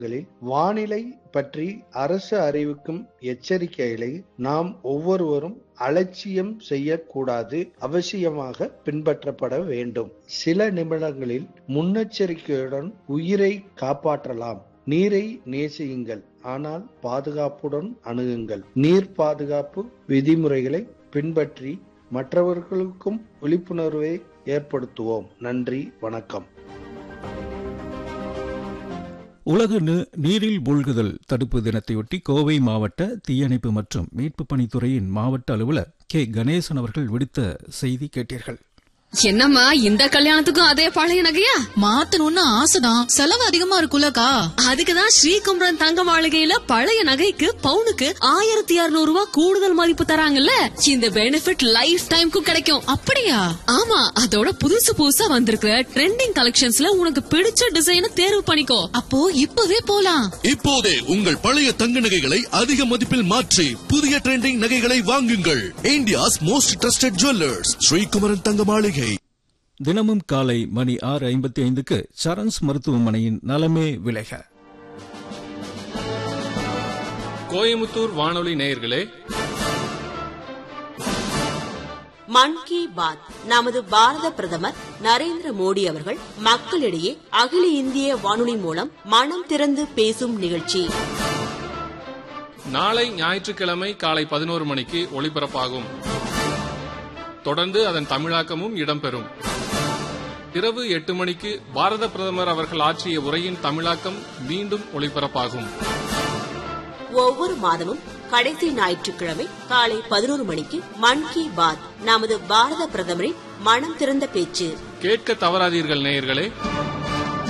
களில் வானிலை பற்றி அரசு அறிவிக்கும் எச்சரிக்கைகளை நாம் ஒவ்வொருவரும் அலட்சியம் செய்யக்கூடாது அவசியமாக பின்பற்றப்பட வேண்டும் சில நிமிடங்களில் முன்னெச்சரிக்கையுடன் உயிரை காப்பாற்றலாம் நீரை நேசியுங்கள் ஆனால் பாதுகாப்புடன் அணுகுங்கள் நீர் பாதுகாப்பு விதிமுறைகளை பின்பற்றி மற்றவர்களுக்கும் விழிப்புணர்வை ஏற்படுத்துவோம் நன்றி வணக்கம் உலக நி- நீரில் மூழ்குதல் தடுப்பு தினத்தையொட்டி கோவை மாவட்ட தீயணைப்பு மற்றும் மீட்புப் பணித்துறையின் மாவட்ட அலுவலர் கே கணேசன் அவர்கள் விடுத்த செய்தி கேட்டீர்கள் என்னம்மா இந்த கல்யாணத்துக்கும் அதே பழைய நகையா மாத்தணும்னு ஆசைதான் செலவு அதிகமா இருக்குல்லக்கா அதுக்குதான் ஸ்ரீகுமரன் தங்க மாளிகையில பழைய நகைக்கு பவுனுக்கு ஆயிரத்தி இருநூறு ரூபாய் கூடுதல் மதிப்பு தராங்கல்ல இந்த பெனிஃபிட் லைஃப் டைம்க்கும் கிடைக்கும் அப்படியா ஆமா அதோட புதுசு புதுசா வந்திருக்கிற ட்ரெண்டிங் கலெக்ஷன்ஸ்ல உனக்கு பிடிச்ச டிசைனை தேர்வு பண்ணிக்கோ அப்போ இப்பவே போலாம் இப்போதே உங்கள் பழைய தங்க நகைகளை அதிக மதிப்பில் மாற்றி புதிய ட்ரெண்டிங் நகைகளை வாங்குங்கள் India's most trusted jewellers Srikumaran Thanga Maligai தினமும் காலை மணி ஆறு ஐம்பத்தி ஐந்துக்கு சரண்ஸ் மருத்துவமனையின் நலமே விலக கோயமுத்தூர் வானொலி நேயர்களே மன் கி பாத் நமது பாரத பிரதமர் நரேந்திர மோடி அவர்கள் மக்களிடையே அகில இந்திய வானொலி மூலம் மனம் திறந்து பேசும் நிகழ்ச்சி நாளை ஞாயிற்றுக்கிழமை காலை பதினோரு மணிக்கு ஒளிபரப்பாகும் தொடர்ந்து அதன் தமிழாக்கமும் இடம்பெறும் இரவு எட்டு மணிக்கு பாரத பிரதமர் அவர்கள் ஆற்றிய உரையின் தமிழாக்கம் மீண்டும் ஒளிபரப்பாகும் ஒவ்வொரு மாதமும் கடைசி ஞாயிற்றுக்கிழமை காலை பதினோரு மணிக்கு மன் கி பாத் நமது பாரத பிரதமரின் மனம் திறந்த பேச்சு கேட்க தவறாதீர்கள் நேயர்களே